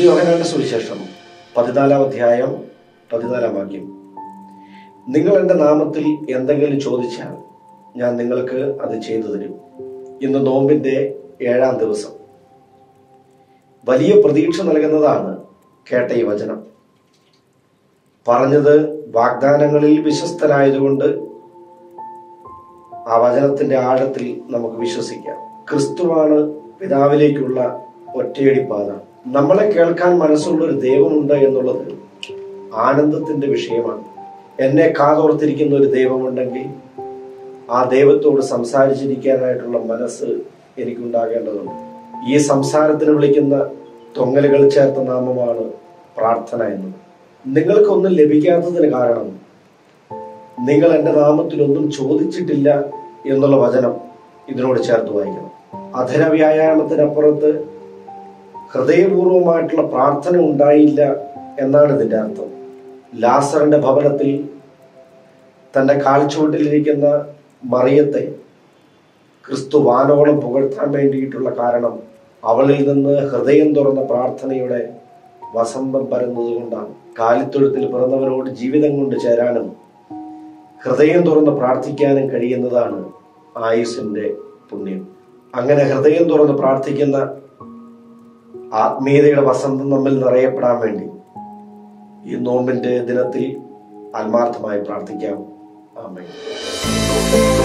യോഹനാന്റെ സുവിശേഷം പതിനാലാം അധ്യായം പതിനാലാം വാക്യം നിങ്ങൾ എൻ്റെ നാമത്തിൽ എന്തെങ്കിലും ചോദിച്ചാൽ ഞാൻ നിങ്ങൾക്ക് അത് ചെയ്തു തരും ഇന്ന് നോമ്പിന്റെ ഏഴാം ദിവസം വലിയ പ്രതീക്ഷ നൽകുന്നതാണ് കേട്ട ഈ വചനം പറഞ്ഞത് വാഗ്ദാനങ്ങളിൽ വിശ്വസ്തനായതുകൊണ്ട് ആ വചനത്തിന്റെ ആഴത്തിൽ നമുക്ക് വിശ്വസിക്കാം ക്രിസ്തുവാണ് പിതാവിലേക്കുള്ള ഒറ്റയടി പാത നമ്മളെ കേൾക്കാൻ മനസ്സുള്ള ഒരു ദൈവമുണ്ട് എന്നുള്ളത് ആനന്ദത്തിന്റെ വിഷയമാണ് എന്നെ കാതോർത്തിരിക്കുന്ന ഒരു ദൈവമുണ്ടെങ്കിൽ ആ ദൈവത്തോട് സംസാരിച്ചിരിക്കാനായിട്ടുള്ള മനസ്സ് എനിക്കുണ്ടാകേണ്ടതുണ്ട് ഈ സംസാരത്തിന് വിളിക്കുന്ന തൊങ്ങലുകൾ ചേർത്ത നാമമാണ് പ്രാർത്ഥന എന്നത് നിങ്ങൾക്കൊന്നും ലഭിക്കാത്തതിന് കാരണം നിങ്ങൾ എൻ്റെ നാമത്തിൽ ഒന്നും ചോദിച്ചിട്ടില്ല എന്നുള്ള വചനം ഇതിനോട് ചേർത്ത് വായിക്കണം അധര വ്യായാമത്തിനപ്പുറത്ത് ഹൃദയപൂർവമായിട്ടുള്ള പ്രാർത്ഥന ഉണ്ടായില്ല എന്നാണ് ഇതിന്റെ അർത്ഥം ലാസറിന്റെ ഭവനത്തിൽ തന്റെ കാൽച്ചുവട്ടിലിരിക്കുന്ന മറിയത്തെ ക്രിസ്തു വാനോളം പുകഴ്ത്താൻ വേണ്ടിയിട്ടുള്ള കാരണം അവളിൽ നിന്ന് ഹൃദയം തുറന്ന പ്രാർത്ഥനയുടെ വസന്തം പരന്നത് കൊണ്ടാണ് കാലിത്തൊഴുത്തിൽ പിറന്നവരോട് ജീവിതം കൊണ്ട് ചേരാനും ഹൃദയം തുറന്ന് പ്രാർത്ഥിക്കാനും കഴിയുന്നതാണ് ആയുസിന്റെ പുണ്യം അങ്ങനെ ഹൃദയം തുറന്ന് പ്രാർത്ഥിക്കുന്ന ആത്മീയതയുടെ വസന്തം നമ്മിൽ നിറയപ്പെടാൻ വേണ്ടി ഈ നോമ്പിന്റെ ദിനത്തിൽ ആത്മാർത്ഥമായി പ്രാർത്ഥിക്കാം ആമേൻ